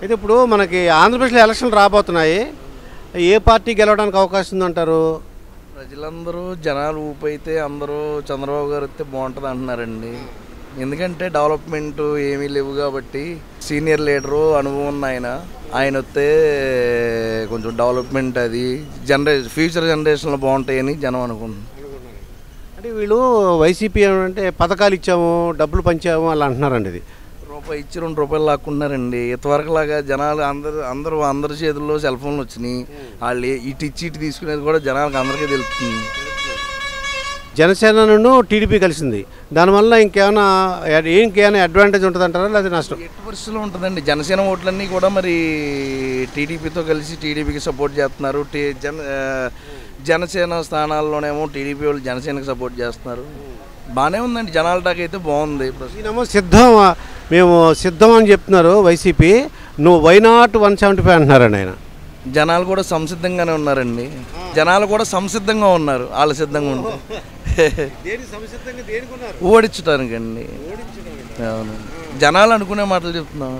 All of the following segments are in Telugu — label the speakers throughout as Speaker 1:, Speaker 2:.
Speaker 1: అయితే ఇప్పుడు మనకి ఆంధ్రప్రదేశ్లో ఎలక్షన్లు రాబోతున్నాయి ఏ పార్టీ గెలవడానికి అవకాశం ఉందంటారు
Speaker 2: ప్రజలందరూ జనాలు ఊపైతే అందరూ చంద్రబాబు గారు వస్తే బాగుంటుంది అంటున్నారండి ఎందుకంటే డెవలప్మెంట్ ఏమీ లేవు కాబట్టి సీనియర్ లీడరు అనుభవం ఉన్న ఆయన ఆయన వస్తే కొంచెం డెవలప్మెంట్ అది జనరే ఫ్యూచర్ జనరేషన్లో బాగుంటాయని జనం అనుకుంటున్నారు
Speaker 1: అంటే వీళ్ళు వైసీపీ అంటే పథకాలు ఇచ్చాము డబ్బులు పంచాము అలా అంటున్నారండి ఇది
Speaker 2: రూపాయి ఇచ్చి రెండు రూపాయలు లాక్కుంటున్నారండి ఇంతవరకు లాగా జనాలు అందరు అందరూ అందరి చేతుల్లో సెల్ ఫోన్లు వచ్చినాయి వాళ్ళు ఇటు ఇచ్చి ఇటు తీసుకునేది కూడా జనాలకు అందరికీ తెలుస్తుంది
Speaker 1: జనసేనను టీడీపీ కలిసింది దానివల్ల ఇంకేమైనా ఇంకేమైనా అడ్వాంటేజ్ ఉంటుంది అంటారా లేదా నష్టం
Speaker 2: ఎట్టి పరిస్థితుల్లో ఉంటుందండి జనసేన ఓట్లన్నీ కూడా మరి టీడీపీతో కలిసి టీడీపీకి సపోర్ట్ చేస్తున్నారు టీ జన ఆ, జనసేన స్థానాల్లోనేమో టీడీపీ వాళ్ళు జనసేనకి సపోర్ట్ చేస్తున్నారు బాగానే ఉందండి జనాల దాకా అయితే బాగుంది ప్రస్తుతం.
Speaker 1: ఈయనేమో సిద్ధం మేము సిద్ధం అని చెప్తున్నారు వైసీపీ నువ్వు why not one seventy five అంటున్నారండి ఆయన
Speaker 2: జనాలు కూడా సంసిద్ధంగానే ఉన్నారండి జనాలు కూడా సంసిద్ధంగా ఉన్నారు వాళ్ళు సిద్ధంగా ఉంటారు ఓడించడానికండి అవును జనాలు అనుకునే మాటలు చెప్తున్నాం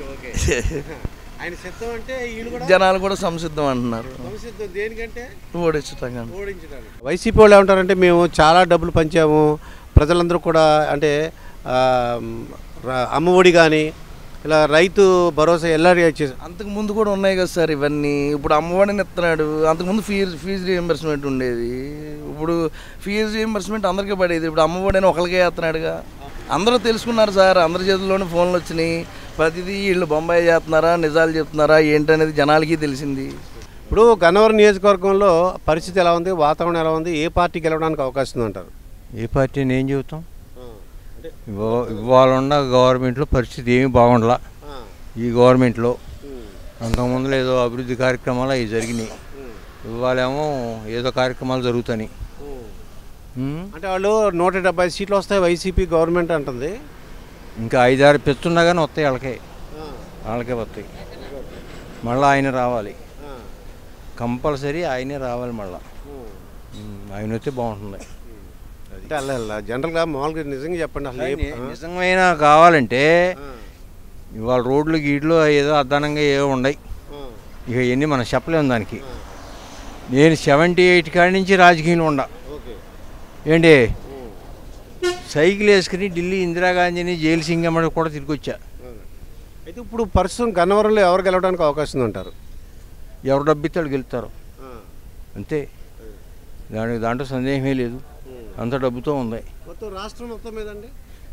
Speaker 1: ఆయన సిద్ధం అంటే వీళ్ళు కూడా
Speaker 2: జనాలు కూడా సంసిద్ధం అంటున్నారు
Speaker 1: సంసిద్ధం దేనికంటే
Speaker 2: ఓడించడానికి
Speaker 1: ఓడించడానికి వైసీపీ వాళ్ళు ఏమంటారంటే మేము చాలా డబ్బులు పంచాము ప్రజలందరూ కూడా అంటే ఆ, ర- అమ్మఒడి కానీ ఇలా రైతు భరోసా ఎల్ఆర్ఏ చేసి
Speaker 2: అంతకు ముందు కూడా ఉన్నాయి కదా సార్ ఇవన్నీ ఇప్పుడు అమ్మఒడిని ఇస్తున్నాడు అంతకుముందు ఫీజు ఫీజు రియంబర్స్మెంట్ ఉండేది ఇప్పుడు ఫీజు రియంబర్స్మెంట్ అందరికీ పడేది ఇప్పుడు అమ్మఒడిని ఒకరికే వేస్తున్నాడుగా అందరూ తెలుసుకున్నారు సార్ అందరి చేతుల్లోనే ఫోన్లు వచ్చినాయి ప్రతిదీ వీళ్ళు బొంబాయి చేస్తున్నారా నిజాలు చెప్తున్నారా ఏంటనేది జనాలకి తెలిసింది
Speaker 1: ఇప్పుడు గన్నవరం నియోజకవర్గంలో పరిస్థితి ఎలా ఉంది వాతావరణం ఎలా ఉంది ఏ పార్టీ గెలవడానికి అవకాశం ఉంది అంటారు
Speaker 3: ఏ పార్టీని ఏం చెబుతాం ఇవా- ఇవాళ ఉన్న గవర్నమెంట్లో పరిస్థితి ఏమీ బాగుండలా ఈ గవర్నమెంట్లో అంతకుముందు ఏదో అభివృద్ధి కార్యక్రమాలు అవి జరిగినాయి ఇవాళేమో ఏదో కార్యక్రమాలు జరుగుతాయి ఉమ్,
Speaker 1: అంటే వాళ్ళు నూట డెబ్బై సీట్లు వస్తాయి వైసీపీ గవర్నమెంట్ అంటుంది
Speaker 3: ఇంకా ఐదారు పెచ్చున్నా కానీ వస్తాయి వాళ్ళకే వాళ్ళకే వస్తాయి మళ్ళీ ఆయన రావాలి కంపల్సరీ ఆయనే రావాలి మళ్ళీ ఆయన వస్తే బాగుంటుంది
Speaker 1: అంటే అలా అలా జనరల్గా మామూలుగా నిజంగా చెప్పండి అసలు ఏ-
Speaker 3: ని- నిజమైన కావాలంటే ఇవాళ రోడ్లు గీడ్లు ఏదో అదనంగా ఏవో ఉన్నాయి ఇక ఇవన్నీ మనం చెప్పలేము దానికి నేను సెవెంటీ ఎయిట్ కాడి నుంచి రాజకీయంలో ఉండ
Speaker 1: ఓకే
Speaker 3: ఏంటి సైకిల్ వేసుకుని ఢిల్లీ ఇందిరాగాంధీని జైలు సింగమ్మడి కూడా తిరిగి వచ్చా
Speaker 1: అయితే ఇప్పుడు ప్రస్తుతం గన్నవరంలో ఎవరు గెలవడానికి అవకాశం ఉంది అంటారు
Speaker 3: ఎవరు డబ్బిస్తాడు గెలుస్తారు అంతే దానికి దాంట్లో సందేహమే లేదు అంత డబ్బుతో ఉంది
Speaker 1: మొత్తం రాష్ట్రం మొత్తం మీదండి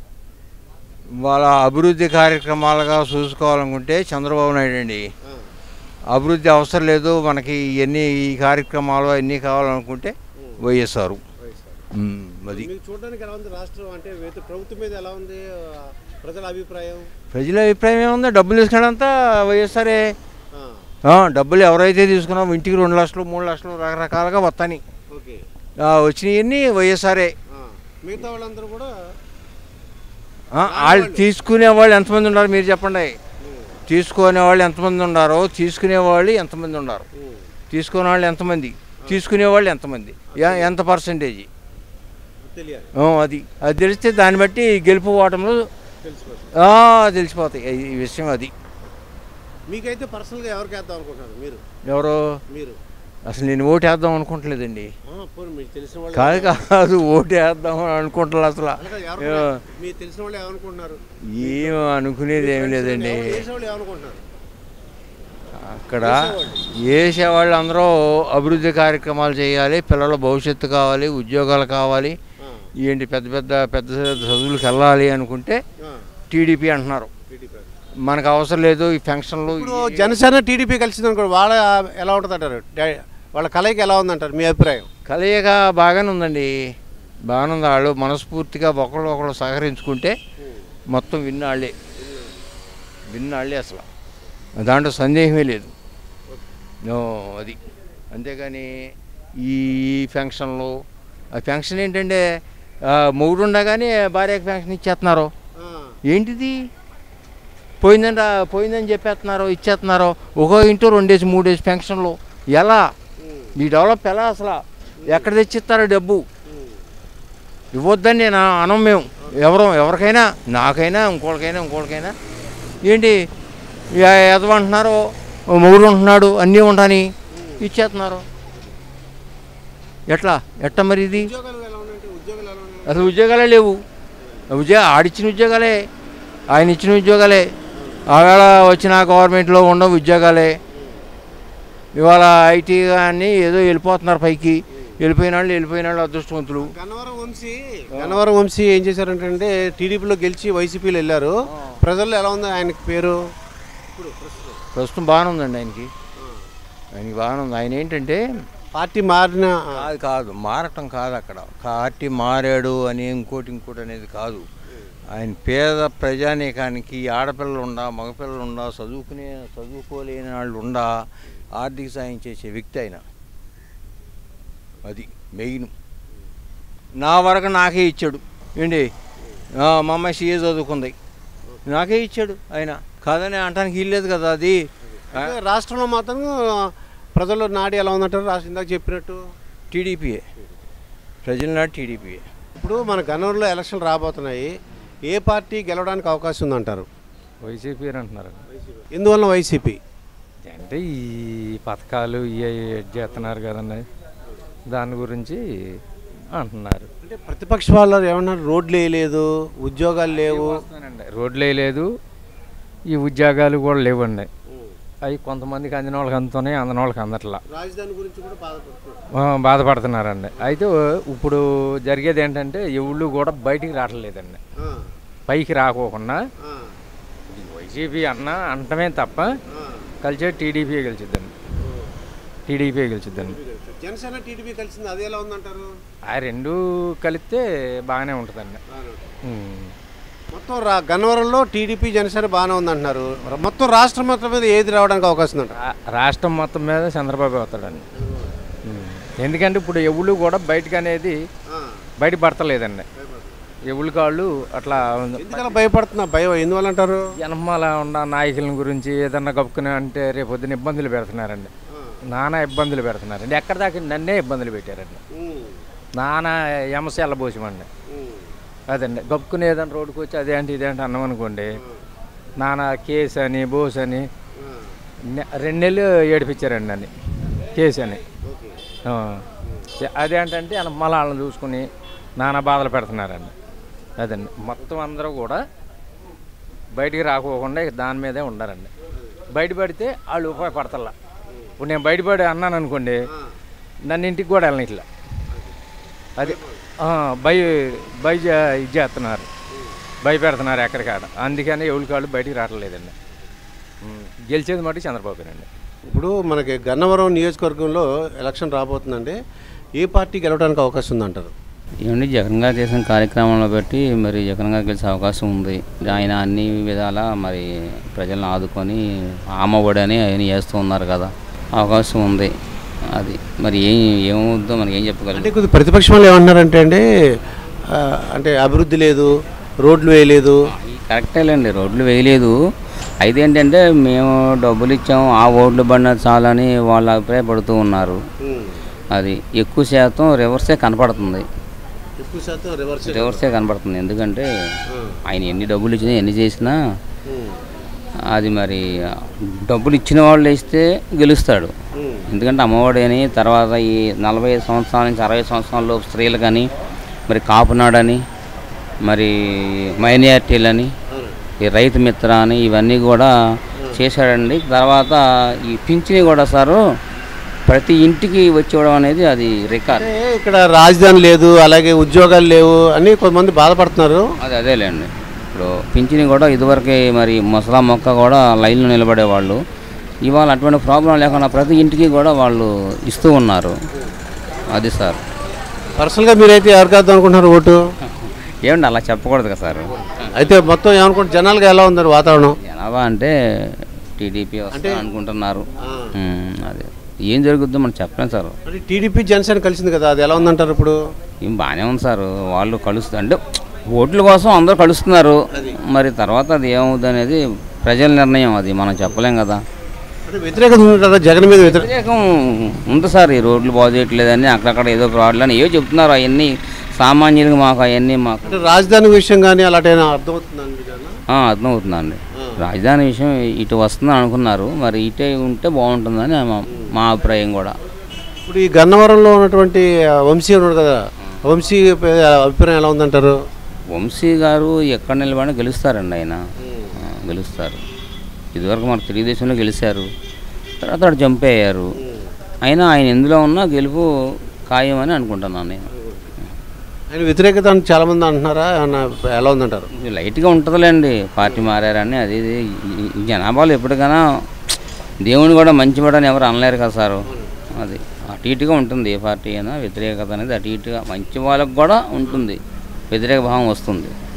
Speaker 3: వాళ్ళ అభివృద్ధి కార్యక్రమాలుగా చూసుకోవాలనుకుంటే చంద్రబాబు నాయుడు అండి అభివృద్ధి అవసరం లేదు మనకి ఇవన్నీ ఈ కార్యక్రమాలు అన్నీ కావాలనుకుంటే వైఎస్ఆర్ ఉమ్, అది
Speaker 1: మీకు చూడడానికి ఎలా ఉంది రాష్ట్రం అంటే వేత- ప్రభుత్వం మీద ఎలా ఉంది ఆ, ప్రజల అభిప్రాయం
Speaker 3: ప్రజల అభిప్రాయం ఏముంది డబ్బులు తీసుకున్నంతా వైఎస్ఆరే
Speaker 1: ఆ,
Speaker 3: ఆ, డబ్బులు ఎవరైతే తీసుకున్నామో ఇంటికి రెండు లక్షలు మూడు లక్షలు రకరకాలుగా వస్తాయి
Speaker 1: ఓకే
Speaker 3: వచ్చినవన్నీ వైఎస్ఆరే
Speaker 1: ఆ, మిగతా వాళ్ళందరూ కూడా
Speaker 3: ఆ, వాళ్ళు తీసుకునే వాళ్ళు ఎంతమంది ఉన్నారు మీరు చెప్పండి తీసుకునే వాళ్ళు ఎంతమంది ఉన్నారో తీసుకునే వాళ్ళు ఎంతమంది ఉన్నారు తీసుకునే వాళ్ళు ఎంతమంది తీసుకునే వాళ్ళు ఎంతమంది ఎ- ఎంత పర్సంటేజ్
Speaker 1: తెలియాలి
Speaker 3: అది అది తెలిస్తే దాన్ని బట్టి గెలుపు ఓటములు
Speaker 1: తెలిసిపోతుంది
Speaker 3: ఆ, తెలిసిపోతాయి ఈ- ఈ విషయం అది
Speaker 1: మీకైతే పర్సనల్గా ఎవరికి వేద్దాం అనుకుంటున్నారు మీరు
Speaker 3: ఎవరో
Speaker 1: మీరు
Speaker 3: అసలు నేను ఓటు వేద్దాం అనుకుంటలేదండి
Speaker 1: ఆ, పోనీ మీకు తెలిసిన వాళ్ళు
Speaker 3: కాదు కాదు ఓటు వేద్దాం అని అనుకుంటున్నా అసలు
Speaker 1: అలాగే ఎవరు
Speaker 3: ఏ,
Speaker 1: మీకు తెలిసిన వాళ్ళు ఏమనుకుంటున్నారు
Speaker 3: ఏం అనుకునేది ఏమి లేదండి
Speaker 1: ఎవరు చేసిన వాళ్ళు ఏమనుకుంటున్నారు
Speaker 3: అక్కడ వేసేవాళ్ళు అందరూ అభివృద్ధి కార్యక్రమాలు చేయాలి పిల్లల భవిష్యత్తు కావాలి ఉద్యోగాలు కావాలి
Speaker 1: ఆ,
Speaker 3: ఏంటి పెద్ద పెద్ద పెద్ద చదువులకు వెళ్ళాలి అనుకుంటే
Speaker 1: ఆ,
Speaker 3: టీడీపీ అంటున్నారు
Speaker 1: టీడీపీ.
Speaker 3: మనకు అవసరం లేదు ఈ ఫంక్షన్లు
Speaker 1: ఇప్పుడు జనసేన టీడీపీ కలిసింది అనుకో వాళ్ళ ఎలా ఉంటుంది అంటారు డా- వాళ్ళ కలయిక ఎలా ఉందంటారు మీ అభిప్రాయం
Speaker 3: కలయిక బాగానే ఉందండి బాగానే ఉంది వాళ్ళు మనస్ఫూర్తిగా ఒకళ్ళు ఒకళ్ళు సహకరించుకుంటే మొత్తం విన్నాళ్ళే విన్నాళ్ళే అసలు దాంట్లో సందేహమే లేదు ఓ, అది అంతేగాని ఈ ఫంక్షన్లు ఆ ఫంక్షన్ ఏంటంటే ఆ, మొగుడు ఉండగానే భార్యకి ఫంక్షన్ ఇచ్చేస్తున్నారు
Speaker 1: ఆ,
Speaker 3: ఏంటిది పోయిందంట పోయిందని చెప్పేస్తున్నారు ఇచ్చేస్తున్నారు ఒక్కో ఇంటూ రెండేసి మూడేసి ఫంక్షన్లు ఎలా
Speaker 1: ఉమ్,
Speaker 3: ఈ డెవలప్ ఎలా అసలు ఎక్కడ తెచ్చిస్తారో డబ్బు
Speaker 1: ఉమ్,
Speaker 3: ఇవ్వద్దని నేను అనం మేము ఎవరు ఎవరికైనా నాకైనా ఇంకోళ్ళకైనా ఇంకోళ్ళకైనా ఏంటి ఇక ఎదవంటున్నారు మొగుడు ఉంటున్నాడు అన్నీ ఉండని ఇచ్చేస్తున్నారు ఎట్లా ఎట్లా మరి ఇది
Speaker 1: ఉద్యోగాలు ఎలా ఉన్నాయంటే ఉద్యోగాలు ఎలా ఉన్నాయి
Speaker 3: అసలు ఉద్యోగాలే లేవు ఉద్యోగ ఆడిచ్చిన ఉద్యోగాలే ఆయన ఇచ్చిన ఉద్యోగాలే ఆవేళ వచ్చిన గవర్నమెంట్లో ఉండవు ఉద్యోగాలే ఇవాళ ఐటీ కానీ ఏదో వెళ్ళిపోతున్నారు పైకి వెళ్ళిపోయిన వాళ్ళు వెళ్ళిపోయిన వాళ్ళు అదృష్టవంతులు
Speaker 1: గన్నవరం వంశీ గన్నవరం వంశీ ఏం చేశారంటే టీడీపీలో గెలిచి వైసీపీలో వెళ్ళారు ప్రజల్లో ఎలా ఉంది ఆయనకి పేరు ఇప్పుడు ప్రస్తుతం.
Speaker 3: ప్రస్తుతం బాగానే ఉందండి ఆయనకి ఆయనకి బాగానే ఉంది ఆయన ఏంటంటే
Speaker 1: పార్టీ మారిన
Speaker 3: కాదు కాదు మారటం కాదు అక్కడ పార్టీ మారాడు అని ఇంకోటి ఇంకోటి అనేది కాదు ఆయన పేద ప్రజానీకానికి ఆడపిల్లలు ఉండా మగపిల్లలు ఉండా చదువుకునే చదువుకోలేని వాళ్ళు ఉండా ఆర్థిక సాయం చేసే వ్యక్తి ఆయన అది మెయిన్ నా వరకు నాకే ఇచ్చాడు ఏంటి ఆ, మా అమ్మాయి సీఏ చదువుకుంది నాకే ఇచ్చాడు ఆయన కాదని అంటానికి ఇల్లేదు కదా అది
Speaker 1: అంటే రాష్ట్రంలో మాత్రం ప్రజల్లో నాడి ఎలా ఉందంటారు రాష్ట్రం ఇందాక చెప్పినట్టు
Speaker 3: టీడీపీయే ప్రజల నాడు టీడీపీయే
Speaker 1: ఇప్పుడు మన గన్నవరంలో ఎలక్షన్ రాబోతున్నాయి ఏ పార్టీ గెలవడానికి అవకాశం ఉందంటారు
Speaker 4: వైసీపీ అని అంటున్నారు
Speaker 1: ఎందువల్ల వైసీపీ
Speaker 4: అంటే ఈ పథకాలు ఇవి చేస్తున్నారు కదండి దాని గురించి అంటున్నారు
Speaker 1: అంటే ప్రతిపక్ష వాళ్ళు ఏమన్నారు రోడ్లు వేయలేదు ఉద్యోగాలు లేవు
Speaker 4: వస్తానండి. రోడ్లే లేదు ఈ ఉద్యోగాలు కూడా లేవండి అవి కొంతమందికి అందిన వాళ్ళకి అందుతున్నాయి అందిన వాళ్ళకి అందట్లా
Speaker 1: రాజధాని గురించి కూడా బాధపడుతున్నారు
Speaker 4: ఆ, బాధపడుతున్నారండి అయితే ఇప్పుడు జరిగేది ఏంటంటే ఎవళ్ళు కూడా బయటికి రావట్లేదండి పైకి రాకోకుండా ఈ వైసీపీ అన్న అంటమే తప్ప కలిసే టీడీపీ గెలిచిద్దండి టీడీపీ గెలిచిద్దండి
Speaker 1: జనసేన టీడీపీ కలిసింది అది ఎలా ఉందంటారు
Speaker 4: ఆ రెండు కలిస్తే బాగానే ఉంటుందండి ఉమ్.
Speaker 1: మొత్తం రా గన్నవరంలో టీడీపీ జనసేన బాగానే ఉందంటున్నారు మొత్తం రాష్ట్రం మొత్తం మీద ఏది రావడానికి అవకాశం ఉందంటారు
Speaker 4: రా- రాష్ట్రం మొత్తం మీద చంద్రబాబు అవుతాడండి ఉమ్. ఎందుకంటే ఇప్పుడు ఎవళ్ళు కూడా బయటకు అనేది బయట పడతలేదండి ఎవళ్ళు కాళ్ళు అట్లా ఉంది.
Speaker 1: ఎందుకలా భయపడుతున్నా భయం ఎందువల్ల అంటారు
Speaker 4: జనమాల ఉన్న నాయకుల గురించి ఏదన్నా కప్పుకుని అంటే రేపు పొద్దున ఇబ్బందులు పెడుతున్నారండి నానా ఇబ్బందులు పెడుతున్నారండి ఎక్కడ దాకా నన్నే ఇబ్బందులు పెట్టారండి నానా ఎమస ఎల్లబోసమండి అదండి గప్పుకుని ఏదైనా రోడ్డుకి వచ్చి అదేంటి ఇదేంటి అన్నాం అనుకోండి నానా కేసు అని బోస్ అని నె- రెండు నెలలు ఏడిపించారండి నన్ను కేసు అని ఆ. అదేంటంటే ఆయన మళ్ళీ వాళ్ళని చూసుకుని నానా బాధలు పెడుతున్నారండి అదండి మొత్తం అందరూ కూడా బయటికి రాకోకుండా ఇక దాని మీదే ఉండారండి బయటపడితే వాళ్ళు ఉపయోగపడతల్లా ఇప్పుడు నేను బయటపడి అన్నాను అనుకోండి నన్ను ఇంటికి కూడా వెళ్ళని ఇట్లా అది ఆ, భయ భయ చే- ఇది చేస్తున్నారు భయపెడుతున్నారు ఎక్కడికాడ అందుకని ఎవరి కాళ్ళు బయటికి రావట్లేదండి ఉం. గెలిచేది మటు చంద్రబాబునండి
Speaker 1: ఇప్పుడు మనకి గన్నవరం నియోజకవర్గంలో ఎలక్షన్ రాబోతుందండి ఏ పార్టీ గెలవడానికి అవకాశం ఉందంటారు
Speaker 5: ఏమండి జగన్ గారు చేసిన కార్యక్రమంలో బట్టి మరి జగన్ గారు గెలిచే అవకాశం ఉంది ఆయన అన్ని విధాల మరి ప్రజలను ఆదుకొని ఆమఒడి అని ఆయన చేస్తూ ఉన్నారు కదా అవకాశం ఉంది అది మరి ఏం ఏమవుద్దో మనకి ఏం చెప్పగలం
Speaker 1: అంటే కొద్ది ప్రతిపక్షం వాళ్ళు ఏమంటున్నారంటే అండి ఆ, అంటే అభివృద్ధి లేదు రోడ్లు వేయలేదు
Speaker 5: కరెక్టేలేండి రోడ్లు వేయలేదు అయితే ఏంటంటే మేము డబ్బులు ఇచ్చాము ఆ ఓట్లు పడిన చాలని వాళ్ళు అభిప్రాయపడుతూ ఉన్నారు అది ఎక్కువ శాతం రివర్సే కనపడుతుంది
Speaker 1: ఎక్కువ శాతం రివర్స్
Speaker 5: రివర్సే కనపడుతుంది ఎందుకంటే ఆయన ఎన్ని డబ్బులు ఇచ్చినా ఎన్ని చేసినా అది మరి డబ్బులు ఇచ్చిన వాళ్ళు ఇస్తే గెలుస్తాడు ఎందుకంటే అమ్మఒడి అని తర్వాత ఈ నలభై ఐదు సంవత్సరాల నుంచి అరవై సంవత్సరాల లోపు స్త్రీలు కానీ మరి కాపునాడని మరి మైనార్టీలని ఈ రైతు మిత్ర అని ఇవన్నీ కూడా చేశాడండి తర్వాత ఈ పింఛని కూడా సారు ప్రతి ఇంటికి వచ్చేవడం అనేది అది రికార్డ్
Speaker 1: అంటే ఇక్కడ రాజధాని లేదు అలాగే ఉద్యోగాలు లేవు అని కొంతమంది బాధపడుతున్నారు
Speaker 5: అది అదేలేండి ఇప్పుడు పింఛని కూడా ఇదివరకే మరి ముసలా మొక్క కూడా లైన్లో నిలబడేవాళ్ళు ఇవాళ అటువంటి ప్రాబ్లం లేకుండా ప్రతి ఇంటికి కూడా వాళ్ళు ఇస్తూ ఉన్నారు అది సార్
Speaker 1: పర్సనల్గా మీరైతే ఎవరికి వేద్దాం అనుకుంటున్నారు ఓటు
Speaker 5: ఏమండి అలా చెప్పకూడదు కదా సార్
Speaker 1: అయితే మొత్తం ఏమనుకుంటారు జనాలుగా ఎలా ఉందండి వాతావరణం
Speaker 5: జనాభా అంటే టీడీపీ వస్తా అనుకుంటున్నారు ఉమ్, అదే ఏం జరుగుద్దో మనం చెప్పలేం సార్
Speaker 1: అంటే టీడీపీ జనసేన కలిసింది కదా అది ఎలా ఉందంటారు ఇప్పుడు
Speaker 5: ఏం బాగానే ఉంది సార్ వాళ్ళు కలుస్తూ అంటే ఓట్ల కోసం అందరూ కలుస్తున్నారు మరి తర్వాత అది ఏమవుద్ది అనేది ప్రజల నిర్ణయం అది మనం చెప్పలేం కదా
Speaker 1: అంటే వ్యతిరేకత ఉంది కదా జగన్ మీద వ్యతిరేక
Speaker 5: వ్యతిరేకం ఉంది సార్ ఈ రోడ్లు బాగు చేయట్లేదని అక్కడక్కడ ఏదో ప్రాబ్లం అని ఏవో చెప్తున్నారు అవన్నీ సామాన్యులకు మాకు అవన్నీ మాకు
Speaker 1: అంటే రాజధాని విషయం కానీ అలాంటి అర్థమవుతుందండి మీకు ఏమన్నా?
Speaker 5: ఆ, అర్థమవుతుందండి
Speaker 1: ఆ.
Speaker 5: రాజధాని విషయం ఇటు వస్తుందని అనుకున్నారు మరి ఇటే ఉంటే బాగుంటుందని మా మా అభిప్రాయం కూడా
Speaker 1: ఇప్పుడు ఈ గన్నవరంలో ఉన్నటువంటి ఆ, వంశీ ఉన్నాడు కదా వంశీ పే- అభిప్రాయం ఎలా ఉందంటారు
Speaker 5: వంశీ గారు ఎక్కడ నిలబడినా గెలుస్తారండి ఆయన ఆ, గెలుస్తారు ఇదివరకు మన తెలుగుదేశంలో గెలిచారు తర్వాత అటు జంప్ అయ్యారు అయినా ఆయన ఎందులో ఉన్నా గెలుపు ఖాయమని అనుకుంటున్నాను నేను
Speaker 1: ఆయన వ్యతిరేకత అని చాలా మంది అంటున్నారా ఏమన్నా ఎలా ఉందంటారు
Speaker 5: ఇది లైట్గా ఉంటుందిలేండి పార్టీ మారారని అది ఇది ఈ- ఈ జనాభాలో ఎప్పటికైనా దేవుని కూడా మంచివాడని ఎవరు అనలేరు కదా సారు అది అటు ఇటుగా ఉంటుంది ఏ పార్టీ అయినా వ్యతిరేకత అనేది అటు ఇటుగా మంచి వాళ్ళకు కూడా ఉంటుంది వ్యతిరేక భావం వస్తుంది